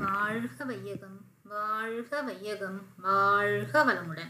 வாழ்க வையகம் வாழ்க வையகம் வாழ்க வளமுடன்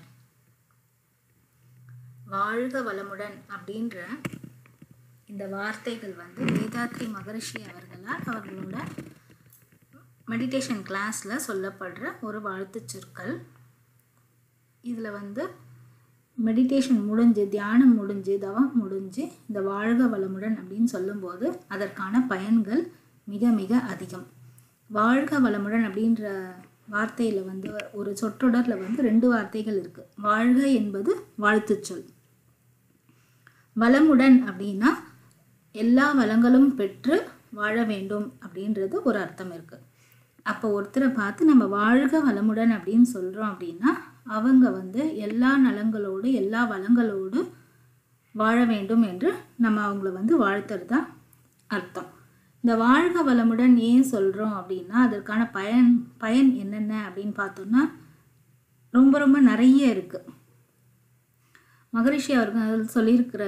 வாழ்க வளமுடன் அப்படின்ற இந்த வார்த்தைகள் வந்து வேதாத்ரி மகரிஷி அவர்களால் அவர்களோட மெடிடேஷன் கிளாஸில் சொல்லப்படுற ஒரு வாழ்த்துச் சொற்கள் இதில் வந்து மெடிடேஷன் முடிஞ்சு தியானம் முடிஞ்சு தவம் முடிஞ்சு இந்த வாழ்க வளமுடன் அப்படின்னு சொல்லும்போது அதற்கான பயன்கள் மிக மிக அதிகம் வாழ்க வளமுடன் அப்படின்ற வார்த்தையில் வந்து ஒரு சொற்றொடரில் வந்து ரெண்டு வார்த்தைகள் இருக்குது வாழ்க என்பது வாழ்த்துச் சொல் வளமுடன் அப்படின்னா எல்லா வளங்களும் பெற்று வாழ வேண்டும் அப்படின்றது ஒரு அர்த்தம் இருக்குது அப்போ ஒருத்தரை பார்த்து நம்ம வாழ்க வளமுடன் அப்படின்னு சொல்கிறோம் அப்படின்னா அவங்க வந்து எல்லா நலங்களோடு எல்லா வளங்களோடு வாழ வேண்டும் என்று நம்ம அவங்கள வந்து வாழ்த்துறது தான் அர்த்தம் இந்த வாழ்க வளமுடன் ஏன் சொல்கிறோம் அப்படின்னா அதற்கான பயன் பயன் என்னென்ன அப்படின்னு பார்த்தோம்னா ரொம்ப ரொம்ப நிறைய இருக்குது மகரிஷி அவர்கள் சொல்லியிருக்கிற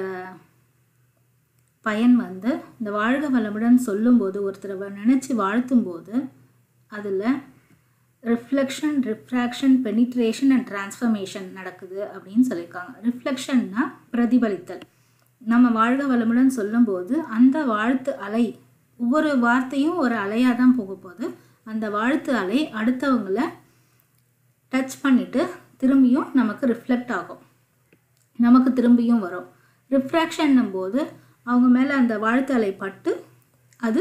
பயன் வந்து இந்த வாழ்க வளமுடன் சொல்லும்போது ஒருத்தரை நினச்சி வாழ்த்தும்போது அதில் reflection refraction penetration and transformation நடக்குது அப்படின்னு சொல்லியிருக்காங்க ரிஃப்ளெக்ஷன்னா பிரதிபலித்தல் நம்ம வாழ்க வளமுடன் சொல்லும்போது அந்த வாழ்த்து அலை ஒவ்வொரு வார்த்தையும் ஒரு அலையாக தான் போக போகுது அந்த வாழ்த்து அலை அடுத்தவங்கள டச் பண்ணிவிட்டு திரும்பியும் நமக்கு ரிஃப்ளெக்ட் ஆகும் நமக்கு திரும்பியும் வரும் ரிஃப்ராக்ஷன்னும் போது அவங்க மேலே அந்த வாழ்த்து அலை பட்டு அது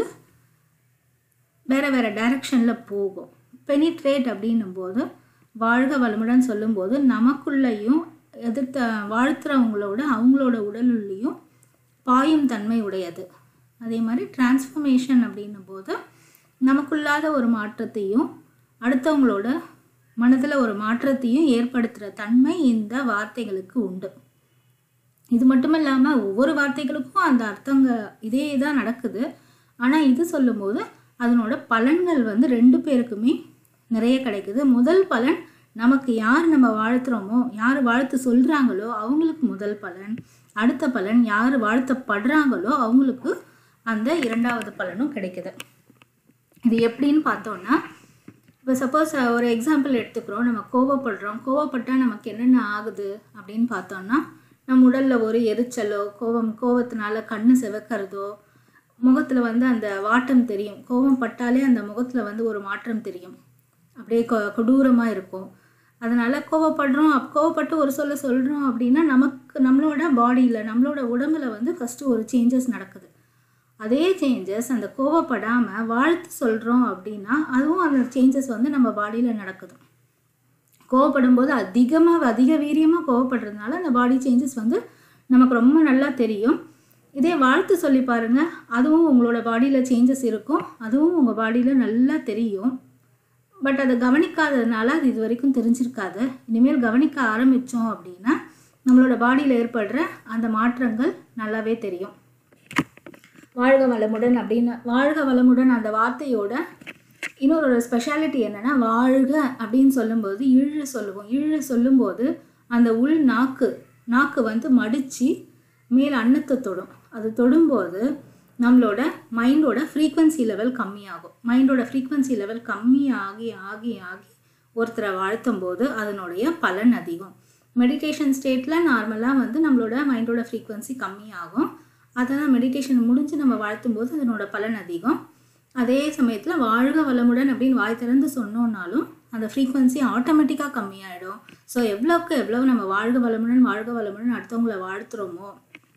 வேறு வேறு டைரக்ஷனில் போகும் பெனிட்ரேட் அப்படின்னும் போது வாழ்க வளமுடன் சொல்லும்போது நமக்குள்ளேயும் எதிர்த்த வாழ்த்துறவங்களோட அவங்களோட உடலுள்ளேயும் பாயும் தன்மை உடையது அதே மாதிரி டிரான்ஸ்ஃபர்மேஷன் அப்படின்னும் போது நமக்குள்ளாத ஒரு மாற்றத்தையும் அடுத்தவங்களோட மனதில் ஒரு மாற்றத்தையும் ஏற்படுத்துகிற தன்மை இந்த வார்த்தைகளுக்கு உண்டு இது மட்டும் இல்லாமல் ஒவ்வொரு வார்த்தைகளுக்கும் அந்த அர்த்தங்க இதே தான் நடக்குது ஆனால் இது சொல்லும்போது அதனோட பலன்கள் வந்து ரெண்டு பேருக்குமே நிறைய கிடைக்குது முதல் பலன் நமக்கு யார் நம்ம வாழ்த்துறோமோ யார் வாழ்த்து சொல்கிறாங்களோ அவங்களுக்கு முதல் பலன் அடுத்த பலன் யார் வாழ்த்தப்படுறாங்களோ அவங்களுக்கு அந்த இரண்டாவது பலனும் கிடைக்குது இது எப்படின்னு பார்த்தோன்னா இப்போ சப்போஸ் ஒரு எக்ஸாம்பிள் எடுத்துக்கிறோம் நம்ம கோவப்படுறோம் கோவப்பட்டால் நமக்கு என்னென்ன ஆகுது அப்படின்னு பார்த்தோன்னா நம்ம உடலில் ஒரு எரிச்சலோ கோவம் கோவத்தினால கண்ணு செவக்கிறதோ முகத்தில் வந்து அந்த வாட்டம் தெரியும் கோவம் பட்டாலே அந்த முகத்தில் வந்து ஒரு மாற்றம் தெரியும் அப்படியே கொ கொடூரமாக இருக்கும் அதனால் கோவப்படுறோம் அப் கோவப்பட்டு ஒரு சொல்ல சொல்கிறோம் அப்படின்னா நமக்கு நம்மளோட பாடியில் நம்மளோட உடம்புல வந்து ஃபஸ்ட்டு ஒரு சேஞ்சஸ் நடக்குது அதே சேஞ்சஸ் அந்த கோவப்படாமல் வாழ்த்து சொல்கிறோம் அப்படின்னா அதுவும் அந்த சேஞ்சஸ் வந்து நம்ம பாடியில் நடக்குது கோவப்படும் போது அதிகமாக அதிக வீரியமாக கோவப்படுறதுனால அந்த பாடி சேஞ்சஸ் வந்து நமக்கு ரொம்ப நல்லா தெரியும் இதே வாழ்த்து சொல்லி பாருங்கள் அதுவும் உங்களோட பாடியில் சேஞ்சஸ் இருக்கும் அதுவும் உங்கள் பாடியில் நல்லா தெரியும் பட் அதை கவனிக்காததுனால அது இது வரைக்கும் தெரிஞ்சிருக்காது இனிமேல் கவனிக்க ஆரம்பித்தோம் அப்படின்னா நம்மளோட பாடியில் ஏற்படுற அந்த மாற்றங்கள் நல்லாவே தெரியும் வாழ்க வளமுடன் அப்படின்னு வாழ்க வளமுடன் அந்த வார்த்தையோட இன்னொரு ஸ்பெஷாலிட்டி என்னென்னா வாழ்க அப்படின்னு சொல்லும்போது இழு சொல்லுவோம் இழு சொல்லும்போது அந்த உள் நாக்கு நாக்கு வந்து மடித்து மேல் அன்னத்தை தொடும் அது தொடும்போது நம்மளோட மைண்டோட ஃப்ரீக்வன்சி லெவல் கம்மியாகும் மைண்டோட ஃப்ரீக்வன்சி லெவல் கம்மி ஆகி ஆகி ஆகி ஒருத்தரை வாழ்த்தும் போது அதனுடைய பலன் அதிகம் மெடிடேஷன் ஸ்டேட்டில் நார்மலாக வந்து நம்மளோட மைண்டோட ஃப்ரீக்வன்சி கம்மியாகும் அதெல்லாம் மெடிடேஷன் முடிஞ்சு நம்ம வாழ்த்தும் போது அதனோட பலன் அதிகம் அதே சமயத்தில் வாழ்க வளமுடன் அப்படின்னு வாய் திறந்து சொன்னோன்னாலும் அந்த ஃப்ரீக்வன்சி ஆட்டோமேட்டிக்காக கம்மியாயிடும் ஸோ எவ்வளோக்கு எவ்வளோ நம்ம வாழ்க வளமுடன் வாழ்க வளமுடன் அடுத்தவங்கள வாழ்த்துறோமோ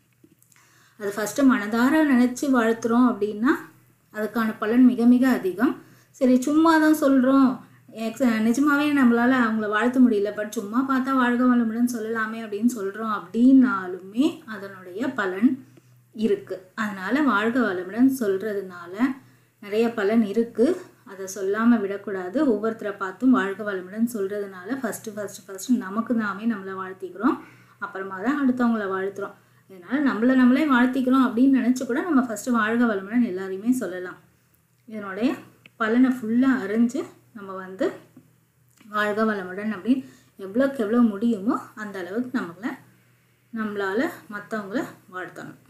அது ஃபஸ்ட்டு மனதார நினச்சி வாழ்த்துறோம் அப்படின்னா அதுக்கான பலன் மிக மிக அதிகம் சரி சும்மா தான் சொல்கிறோம் எக்ஸ் நிஜமாகவே நம்மளால் அவங்கள வாழ்த்த முடியல பட் சும்மா பார்த்தா வாழ்க வளமுடன் சொல்லலாமே அப்படின்னு சொல்கிறோம் அப்படின்னாலுமே அதனுடைய பலன் இருக்குது அதனால் வாழ்க வளமுடன் சொல்கிறதுனால நிறைய பலன் இருக்குது அதை சொல்லாமல் விடக்கூடாது ஒவ்வொருத்தரை பார்த்தும் வாழ்க வளமுடன் சொல்கிறதுனால ஃபஸ்ட்டு ஃபஸ்ட்டு ஃபஸ்ட்டு நமக்கு நாமே நம்மளை வாழ்த்திக்கிறோம் அப்புறமா தான் அடுத்தவங்கள வாழ்த்துறோம் இதனால் நம்மளை நம்மளே வாழ்த்திக்கிறோம் அப்படின்னு நினச்சி கூட நம்ம ஃபஸ்ட்டு வாழ்க வளமுடன் எல்லாரையுமே சொல்லலாம் இதனுடைய பலனை ஃபுல்லாக அறிஞ்சு நம்ம வந்து வாழ்க வளமுடன் அப்படின்னு எவ்வளோக்கு எவ்வளோ முடியுமோ அந்த அளவுக்கு நம்மளை நம்மளால் மற்றவங்கள வாழ்த்தணும்